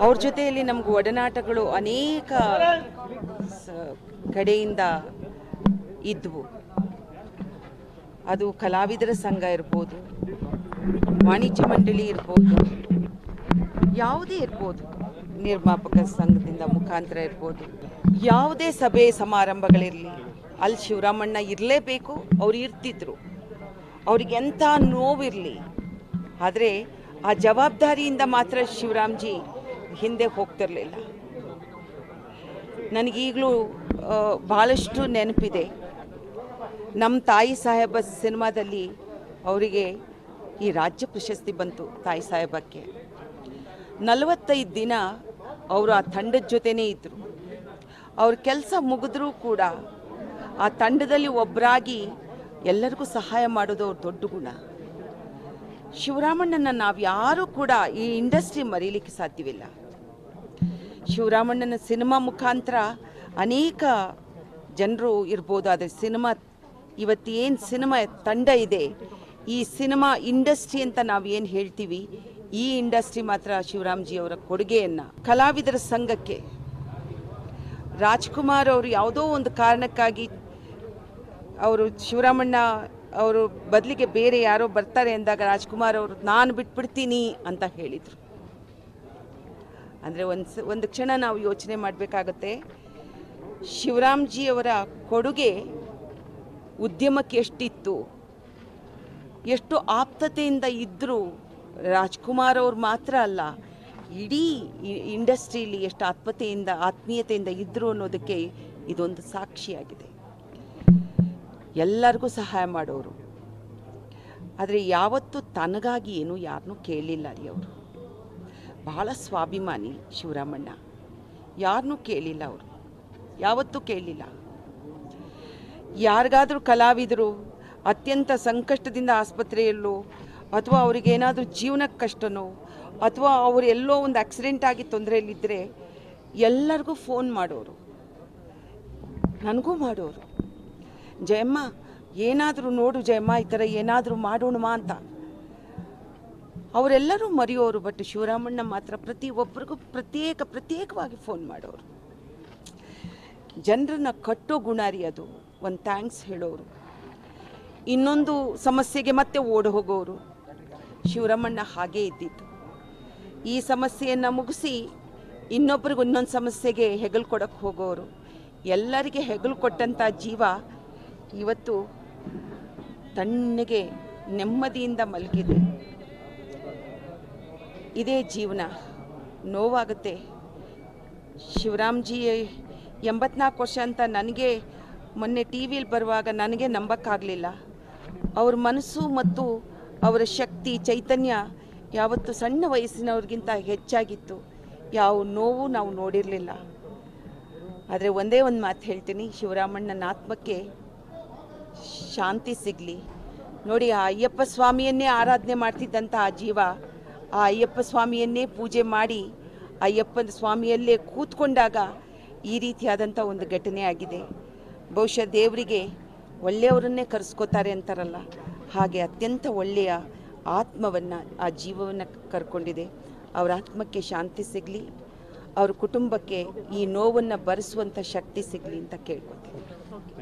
ಅವ್ರ ಜೊತೆಯಲ್ಲಿ ನಮ್ಗೆ ಒಡನಾಟಗಳು ಅನೇಕ ಸ- ಕಡೆಯಿಂದ ಇದ್ವು ಅದು ಕಲಾವಿದರ ಸಂಘ ಇರ್ಬೋದು ವಾಣಿಜ್ಯ ಮಂಡಳಿ ಇರ್ಬೋದು ಯಾವುದೇ ಇರ್ಬೋದು ನಿರ್ಮಾಪಕ ಸಂಘದಿಂದ ಮುಖಾಂತರ ಇರ್ಬೋದು ಯಾವುದೇ ಸಭೆ ಸಮಾರಂಭಗಳಿರಲಿ ಅಲ್ಲಿ ಶಿವರಾಮಣ್ಣ ಇರಲೇಬೇಕು ಅವ್ರು ಇರ್ತಿದ್ರು ಅವ್ರಿಗೆ ಎಂಥ ನೋವಿರಲಿ ಆದರೆ ಆ ಜವಾಬ್ದಾರಿಯಿಂದ ಮಾತ್ರ ಶಿವರಾಮ್ಜಿ ಹಿಂದೆ ಹೋಗ್ತಿರ್ಲಿಲ್ಲ ನನಗೀಗಲೂ ಭಾಳಷ್ಟು ನೆನಪಿದೆ ನಮ್ಮ ತಾಯಿ ಸಾಹೇಬ ಸಿನಿಮಾದಲ್ಲಿ ಅವರಿಗೆ ಈ ರಾಜ್ಯ ಪ್ರಶಸ್ತಿ ಬಂತು ತಾಯಿ ಸಾಹೇಬಕ್ಕೆ ನಲವತ್ತೈದು ದಿನ ಅವರು ಆ ತಂಡದ ಜೊತೆನೇ ಇದ್ದರು ಅವ್ರ ಕೆಲಸ ಮುಗಿದ್ರೂ ಕೂಡ ಆ ತಂಡದಲ್ಲಿ ಒಬ್ಬರಾಗಿ ಎಲ್ಲರಿಗೂ ಸಹಾಯ ಮಾಡೋದು ಅವ್ರ ದೊಡ್ಡ ಗುಣ ಶಿವರಾಮಣ್ಣನ ನಾವು ಯಾರೂ ಕೂಡ ಈ ಇಂಡಸ್ಟ್ರಿ ಮರೀಲಿಕ್ಕೆ ಸಾಧ್ಯವಿಲ್ಲ ಶಿವರಾಮಣ್ಣನ ಸಿನಿಮಾ ಮುಖಾಂತರ ಅನೇಕ ಜನರು ಇರ್ಬೋದು ಆದರೆ ಸಿನಿಮಾ ಇವತ್ತು ಏನು ಸಿನಿಮಾ ತಂಡ ಇದೆ ಈ ಸಿನಿಮಾ ಇಂಡಸ್ಟ್ರಿ ಅಂತ ನಾವು ಏನು ಹೇಳ್ತೀವಿ ಈ ಇಂಡಸ್ಟ್ರಿ ಮಾತ್ರ ಶಿವರಾಮ್ಜಿ ಅವರ ಕೊಡುಗೆಯನ್ನು ಕಲಾವಿದರ ಸಂಘಕ್ಕೆ ರಾಜ್ಕುಮಾರ್ ಅವರು ಯಾವುದೋ ಒಂದು ಕಾರಣಕ್ಕಾಗಿ ಅವರು ಶಿವರಾಮಣ್ಣ ಅವರು ಬದಲಿಗೆ ಬೇರೆ ಯಾರೋ ಬರ್ತಾರೆ ಅಂದಾಗ ರಾಜ್ಕುಮಾರ್ ಅವರು ನಾನು ಬಿಟ್ಬಿಡ್ತೀನಿ ಅಂತ ಹೇಳಿದರು ಅಂದರೆ ಒಂದು ಸ ಒಂದು ಕ್ಷಣ ನಾವು ಯೋಚನೆ ಮಾಡಬೇಕಾಗತ್ತೆ ಶಿವರಾಮ್ಜಿಯವರ ಕೊಡುಗೆ ಉದ್ಯಮಕ್ಕೆ ಎಷ್ಟಿತ್ತು ಎಷ್ಟು ಆಪ್ತತೆಯಿಂದ ಇದ್ದರೂ ರಾಜ್ಕುಮಾರ್ ಅವ್ರು ಮಾತ್ರ ಅಲ್ಲ ಇಡೀ ಇಂಡಸ್ಟ್ರೀಲಿ ಎಷ್ಟು ಆತ್ಮತೆಯಿಂದ ಆತ್ಮೀಯತೆಯಿಂದ ಇದ್ದರು ಅನ್ನೋದಕ್ಕೆ ಇದೊಂದು ಸಾಕ್ಷಿಯಾಗಿದೆ ಎಲ್ಲರಿಗೂ ಸಹಾಯ ಮಾಡೋರು ಆದರೆ ಯಾವತ್ತೂ ತನಗಾಗಿ ಏನು ಯಾರನ್ನೂ ಕೇಳಲಿಲ್ಲ ರೀ ಅವರು ಬಹಳ ಸ್ವಾಭಿಮಾನಿ ಶಿವರಾಮಣ್ಣ ಯಾರನ್ನೂ ಕೇಳಿಲ್ಲ ಅವರು ಯಾವತ್ತೂ ಕೇಳಲಿಲ್ಲ ಯಾರಿಗಾದರೂ ಕಲಾವಿದರು ಅತ್ಯಂತ ಸಂಕಷ್ಟದಿಂದ ಆಸ್ಪತ್ರೆಯಲ್ಲೋ ಅಥವಾ ಅವ್ರಿಗೇನಾದರೂ ಜೀವನಕ್ಕೆ ಕಷ್ಟನೋ ಅಥವಾ ಅವರು ಎಲ್ಲೋ ಒಂದು ಆಕ್ಸಿಡೆಂಟ್ ಆಗಿ ತೊಂದರೆಯಲ್ಲಿದ್ದರೆ ಎಲ್ಲರಿಗೂ ಫೋನ್ ಮಾಡೋರು ನನಗೂ ಮಾಡೋರು ಜಯಮ್ಮ ಏನಾದರೂ ನೋಡು ಜಯಮ್ಮ ಈ ಥರ ಏನಾದರೂ ಮಾಡೋಣಮ್ಮ ಅಂತ ಅವರೆಲ್ಲರೂ ಮರೆಯೋರು ಬಟ್ ಶಿವರಾಮಣ್ಣ ಮಾತ್ರ ಪ್ರತಿ ಒಬ್ಬರಿಗೂ ಪ್ರತ್ಯೇಕ ಪ್ರತ್ಯೇಕವಾಗಿ ಫೋನ್ ಮಾಡೋರು ಜನರನ್ನ ಕಟ್ಟೋ ಗುಣ ರೀ ಅದು ಒಂದು ಥ್ಯಾಂಕ್ಸ್ ಹೇಳೋರು ಇನ್ನೊಂದು ಸಮಸ್ಯೆಗೆ ಮತ್ತೆ ಓಡಿ ಹೋಗೋರು ಶಿವರಾಮಣ್ಣ ಹಾಗೇ ಇದ್ದಿದ್ದು ಈ ಸಮಸ್ಯೆಯನ್ನು ಮುಗಿಸಿ ಇನ್ನೊಬ್ರಿಗೆ ಇನ್ನೊಂದು ಸಮಸ್ಯೆಗೆ ಹೆಗಲು ಕೊಡಕ್ಕೆ ಹೋಗೋರು ಎಲ್ಲರಿಗೆ ಹೆಗಲು ಕೊಟ್ಟಂಥ ಜೀವ ಇವತ್ತು ತಣ್ಣಗೆ ನೆಮ್ಮದಿಯಿಂದ ಮಲಗಿದೆ ಇದೇ ಜೀವನ ನೋವಾಗುತ್ತೆ ಶಿವರಾಮ್ಜಿ ಎಂಬತ್ನಾಲ್ಕು ವರ್ಷ ಅಂತ ನನಗೆ ಮೊನ್ನೆ ಟಿ ವಿಲಿ ಬರುವಾಗ ನನಗೆ ನಂಬಕ್ಕಾಗಲಿಲ್ಲ ಅವ್ರ ಮನಸ್ಸು ಮತ್ತು ಅವರ ಶಕ್ತಿ ಚೈತನ್ಯ ಯಾವತ್ತು ಸಣ್ಣ ವಯಸ್ಸಿನವ್ರಿಗಿಂತ ಹೆಚ್ಚಾಗಿತ್ತು ಯಾವ ನೋವು ನಾವು ನೋಡಿರಲಿಲ್ಲ ಆದರೆ ಒಂದೇ ಒಂದು ಮಾತು ಹೇಳ್ತೀನಿ ಶಿವರಾಮಣ್ಣನ ಆತ್ಮಕ್ಕೆ ಶಾಂತಿ ಸಿಗಲಿ ನೋಡಿ ಆ ಅಯ್ಯಪ್ಪ ಸ್ವಾಮಿಯನ್ನೇ ಆರಾಧನೆ ಮಾಡ್ತಿದ್ದಂಥ ಆ ಜೀವ ಆ ಅಯ್ಯಪ್ಪ ಸ್ವಾಮಿಯನ್ನೇ ಪೂಜೆ ಮಾಡಿ ಅಯ್ಯಪ್ಪನ ಸ್ವಾಮಿಯಲ್ಲೇ ಕೂತ್ಕೊಂಡಾಗ ಈ ರೀತಿಯಾದಂಥ ಒಂದು ಘಟನೆ ಆಗಿದೆ ಬಹುಶಃ ದೇವರಿಗೆ ಒಳ್ಳೆಯವರನ್ನೇ ಕರೆಸ್ಕೋತಾರೆ ಅಂತಾರಲ್ಲ ಹಾಗೆ ಅತ್ಯಂತ ಒಳ್ಳೆಯ ಆತ್ಮವನ್ನು ಆ ಜೀವವನ್ನು ಕರ್ಕೊಂಡಿದೆ ಅವರ ಆತ್ಮಕ್ಕೆ ಶಾಂತಿ ಸಿಗಲಿ ಅವ್ರ ಕುಟುಂಬಕ್ಕೆ ಈ ನೋವನ್ನು ಭರಿಸುವಂಥ ಶಕ್ತಿ ಸಿಗಲಿ ಅಂತ ಕೇಳ್ಕೊತೀನಿ